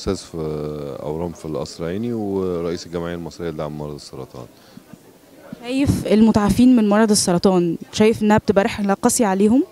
استاذ في اورام في القصر العيني ورئيس الجمعيه المصريه لدعم مرضى السرطان شايف المتعافين من مرض السرطان شايف انها بتبقى رحله قاسيه عليهم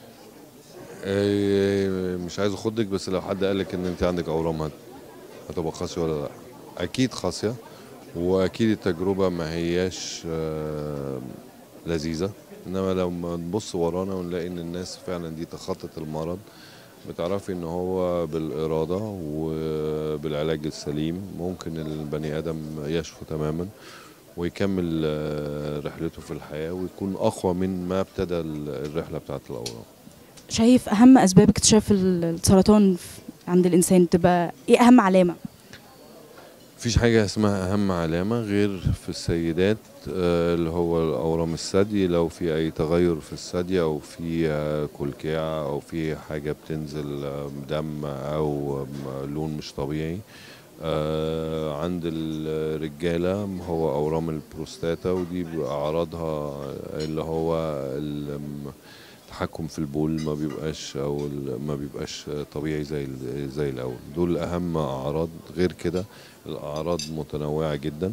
إيه، مش عايز اخدك بس لو حد قال لك ان انت عندك اورام هت- هتبقى قاسيه ولا لا اكيد قاسيه واكيد التجربه ما هياش آه، لذيذه انما لو ما نبص ورانا ونلاقي ان الناس فعلا دي تخطت المرض بتعرفي ان هو بالاراده وبالعلاج السليم ممكن البني ادم يشفو تماما ويكمل آه، رحلته في الحياه ويكون اقوى من ما ابتدى الرحله بتاعت الاورام شايف اهم اسباب اكتشاف ال- السرطان في- عند الانسان تبقى ايه اهم علامه مفيش حاجة اسمها أهم علامة غير في السيدات آه، اللي هو الأورام الثدي لو في أي تغير في الثدي أو في آه، كلكعة أو في حاجة بتنزل آه، دم أو آم، لون مش طبيعي آه، عند الرجالة هو أورام البروستاتا ودي بيبقى أعراضها اللي هو ال- التحكم في البول ما بيبقاش او ال- ما بيبقاش طبيعي زي ال- زي الاول دول اهم اعراض غير كده الاعراض متنوعه جدا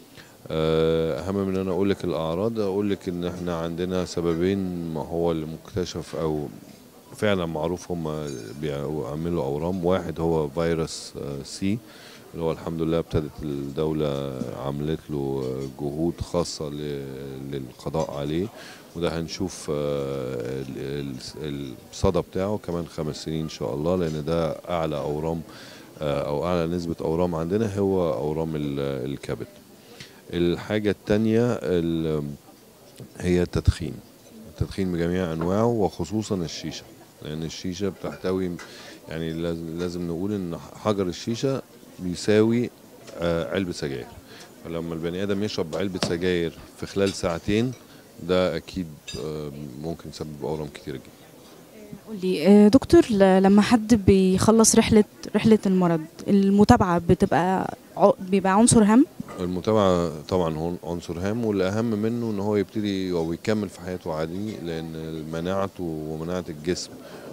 آه، اهم من ان انا اقول لك الاعراض اقول لك ان احنا عندنا سببين ما هو اللي مكتشف او فعلا معروف هم بيعملوا اورام واحد هو فيروس آه، سي اللي هو الحمد لله ابتدت الدولة عملت له جهود خاصة ل- للقضاء عليه وده هنشوف آه، ال- ال- الصدى بتاعه كمان خمس سنين ان شاء الله لان ده اعلى اورام آه، او اعلى نسبة اورام عندنا هو اورام ال- الكبد الحاجة التانية ال- هي التدخين التدخين بجميع انواعه وخصوصا الشيشة لان الشيشة بتحتوي يعني لاز- لازم نقول ان حجر الشيشة بيساوي آه، علبة سجاير فلما البني ادم يشرب علبة سجاير في خلال ساعتين ده اكيد آه، ممكن يسبب اورام كتيرة جدا قولي آه، دكتور ل- لما حد بيخلص رحله رحله المرض المتابعه بتبقى ع- بيبقى عنصر هام المتابعة طبعا هو عنصر هام والأهم منه إن هو يبتدي أو يكمل في حياته عادي لأن مناعته ومناعة الجسم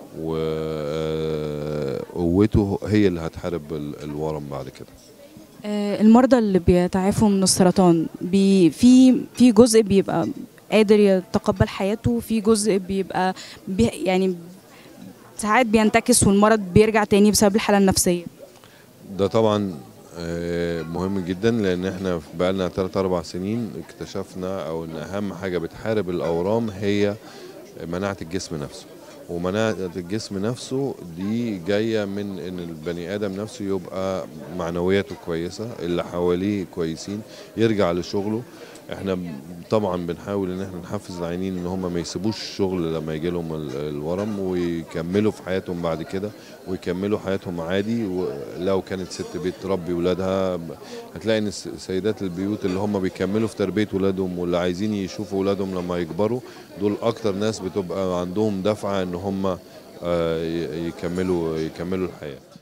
وقوته هي اللي هتحارب ال- الورم بعد كده آه، المرضى اللي بيتعافوا من السرطان بي في في جزء بيبقى قادر يتقبل حياته وفي جزء بيبقى بي يعني ساعات بينتكس والمرض بيرجع تاني بسبب الحالة النفسية ده طبعا آه، مهم جدا لان احنا بقالنا 3 4 سنين اكتشفنا او ان اهم حاجه بتحارب الاورام هي مناعه الجسم نفسه ومناعه الجسم نفسه دي جايه من ان البني ادم نفسه يبقى معنوياته كويسه اللي حواليه كويسين يرجع لشغله احنا طبعا بنحاول ان احنا نحفز العينين ان هم ما يسيبوش الشغل لما يجي لهم ال- الورم ويكملوا في حياتهم بعد كده ويكملوا حياتهم عادي ولو كانت ست بيت تربي ولادها هتلاقي ان الس- سيدات البيوت اللي هم بيكملوا في تربيه ولادهم واللي عايزين يشوفوا ولادهم لما يكبروا دول اكتر ناس بتبقى عندهم دفعه ان هم آه، ي- يكملوا يكملوا الحياه